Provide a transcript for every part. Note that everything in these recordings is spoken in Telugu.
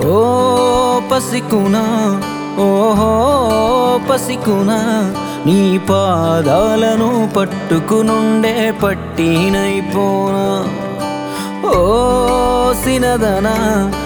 ఓ పసికునా ఓహో పసికునా నీ పాదాలను పట్టుకునుండే పట్టినైపోనా ఓ సినదనా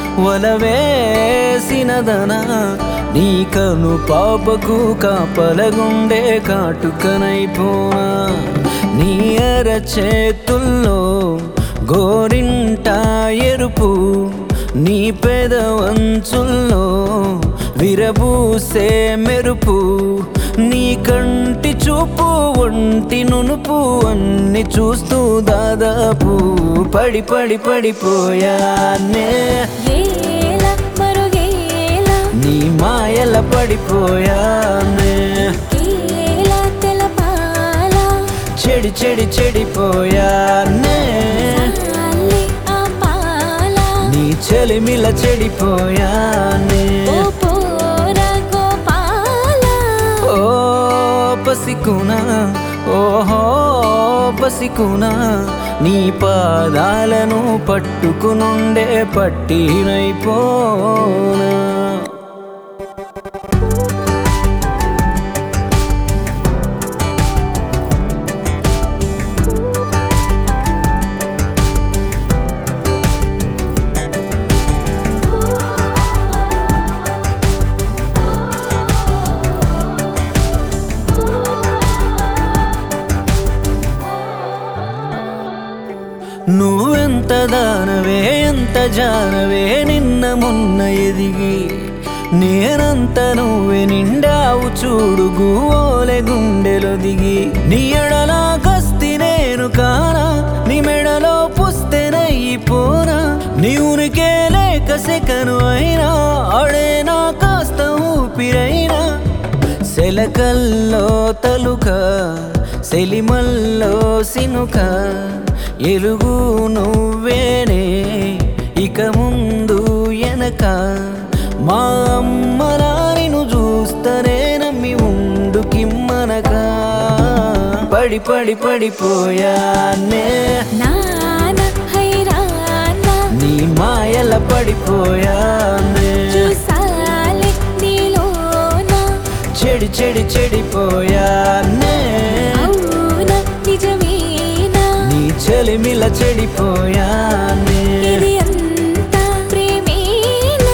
వలవేసినదనా నీ కను పాపకు కాపలగుండే కాటుకనైపోనా నీ అరచేతుల్లో గోరింట ఎరుపు నీ పెదవంచుల్లో విరబూసే మెరుపు నీ కంటి చూపు ఒంటి నునుపు అన్ని చూస్తూ దాదాపు పడి పడి పడిపోయానే ఏల మరుగేల నీ మాయల పడిపోయానే ఏల తెలపాల చెడి చెడి చెడిపోయానే చాలి ఆపాల నీ చెలిమిల చెడిపోయానే ఓ పోర గోపాల ఓ పసికునా ఓహో పసికునా నీ పాదాలను పట్టుకునుండే పట్టినైపోనా నువ్వెంత దానవే ఎంత జానవే నిన్న మొన్న ఎదిగి నేనంత నువ్వే నిండావు చూడు గువోలే గుండెలో దిగి నీ ఎడలా కస్తి నేను కానా నీ మెడలో పుస్తెనయిపోనా నీ ఉనికే లేక సెకను అయినా అడేనా కాస్త ఊపిరైనా సెలకల్లో తలుక సెలిమల్లో సినుక ఎలుగు నువ్వేనే ఇక ముందు ఎనక మా అమ్మలా నిన్ను చూస్తనే నమ్మి ఉండు కిమ్మనక పడి పడి పడిపోయానే నాన హైరాన నీ మాయల పడిపోయానే చూసాలి నీలోన చెడి చెడి చెడిపోయానే అవున నిజమేనా నీ చెలిమిల చెడిపోయానే ఇది అంత ప్రేమేనా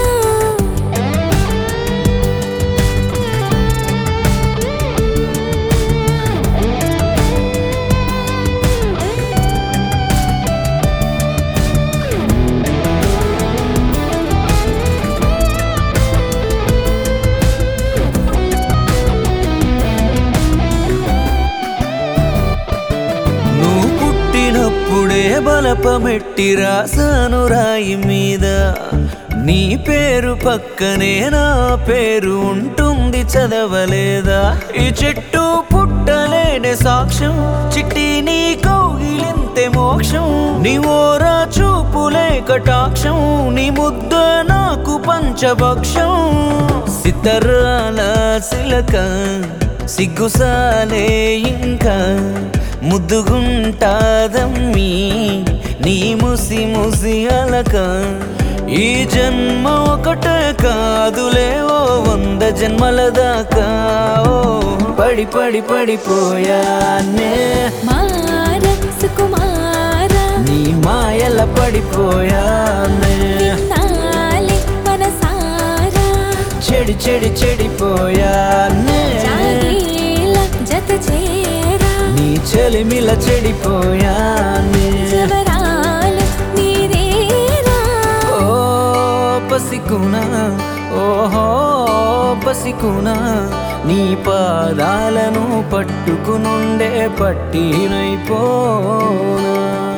నువ్వు పుట్టినప్పుడే బలపమెట్టి రాసాను రాయి మీద నీ పేరు పక్కనే నా పేరు ఉంటుంది చదవలేదా ఈ చెట్టు పుట్టలేని సాక్ష్యం చిట్టి నీ కౌగిలింతే మోక్షం నీ ఓరా చూపులే కటాక్షం నీ ముద్ద నాకు పంచభక్షం సితరాల సిలక సిగ్గుసాలే ఇంకా ముద్దుగుంటాదమ్మి నీ ముసి ముసి అలక ఈ జన్మ ఒకటే కాదులే ఓ వంద జన్మల దాకా ఓ పడి పడి పడిపోయానే మార సుకుమార నీ మాయల పడిపోయానే నాలి మనసారా చెడి చెడి చెడిపోయానే జాగేల జత చేరా నీ చెలిమిల చెడిపోయానే జవరాలు నీరేరా ఓ పసికునా ఓహో పసికునా నీ పాదాలను పట్టుకునుండే పట్టినైపోనా